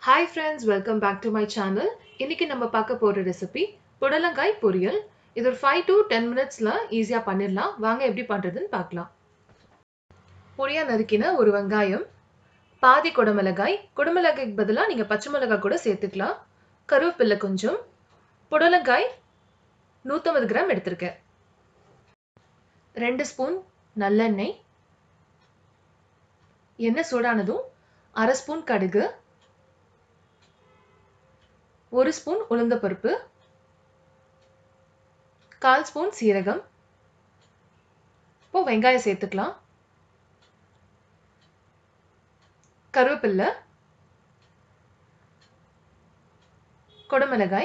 hi friends welcome back to my channel இன்னைக்கு நம்ம பார்க்க போற ரெசிபி புடலங்காய் பொரியல் இது ஒரு ஃபைவ் டு டென் மினிட்ஸ்ல ஈஸியா பண்ணிடலாம் வாங்க எப்படி பண்றதுன்னு பார்க்கலாம் பொடியா நறுக்கின ஒரு வெங்காயம் பாதி குடமிளகாய் குடமிளகாய்க்கு பதிலாக நீங்க பச்சை மிளகாய் கூட சேர்த்துக்கலாம் கருவேப்பிலை கொஞ்சம் புடலங்காய் நூற்றம்பது கிராம் எடுத்திருக்கேன் ரெண்டு ஸ்பூன் நல்லெண்ணெய் எண்ணெய் சூடானதும் அரை ஸ்பூன் கடுகு ஒரு ஸ்பூன் உளுந்தப்பருப்பு கால் ஸ்பூன் சீரகம் இப்போ வெங்காயம் சேர்த்துக்கலாம் கருவேப்பில்லை கொடமிளகாய்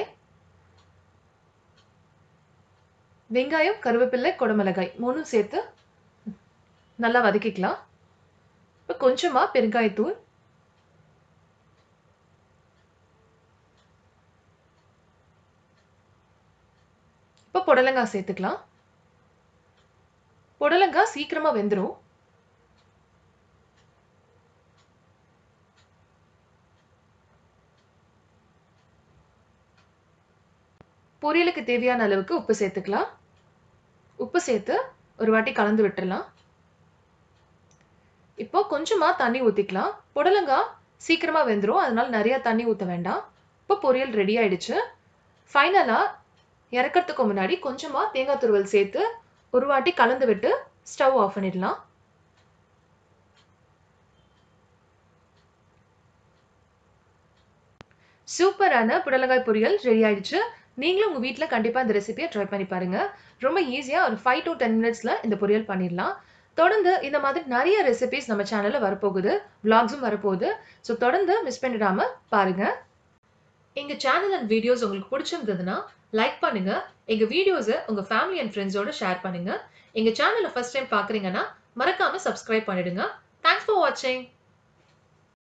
வெங்காயம் கருவேப்பில்லை கொடமிளகாய் மூணும் சேர்த்து நல்லா வதக்கிக்கலாம் இப்போ கொஞ்சமா பெருங்காயத்தூள் இப்போ புடலங்காய் சேர்த்துக்கலாம் புடலங்காய் சீக்கிரமா வெந்துடும் பொரியலுக்கு தேவையான அளவுக்கு உப்பு சேர்த்துக்கலாம் உப்பு சேர்த்து ஒரு வாட்டி கலந்து விட்டுறலாம் இப்போ கொஞ்சமா தண்ணி ஊத்திக்கலாம் புடலங்காய் சீக்கிரமா வெந்துடும் அதனால நிறைய தண்ணி ஊற்ற வேண்டாம் இப்போ பொரியல் ரெடி ஆயிடுச்சு ஃபைனலா இறக்கிறதுக்கு முன்னாடி கொஞ்சமா தேங்காய் துருவல் சேர்த்து ஒரு வாட்டி கலந்து விட்டு ஸ்டவ் ஆஃப் பண்ணிடலாம் சூப்பரான புடலங்காய் பொரியல் ரெடி ஆயிடுச்சு நீங்களும் உங்க வீட்டில் கண்டிப்பா இந்த ரெசிபியை ட்ரை பண்ணி பாருங்க ரொம்ப ஈஸியா ஒரு ஃபைவ் டு டென் மினிட்ஸ்ல இந்த பொரியல் பண்ணிடலாம் தொடர்ந்து இந்த மாதிரி நிறைய ரெசிபிஸ் நம்ம சேனல்ல வரப்போகுது விளாக்ஸும் வரப்போகுது ஸோ தொடர்ந்து மிஸ் பண்ணிடாம பாருங்க எங்க சேனல் அண்ட் வீடியோஸ் உங்களுக்கு பிடிச்சிருந்ததுன்னா லைக் பண்ணுங்க எங்க வீடியோஸை உங்க ஃபேமிலி அண்ட் ஃப்ரெண்ட்ஸோட ஷேர் பண்ணுங்க எங்க சேனலை ஃபர்ஸ்ட் டைம் பாக்குறீங்கன்னா மறக்காம சப்ஸ்கிரைப் பண்ணிடுங்க தேங்க்ஸ் ஃபார் வாட்சிங்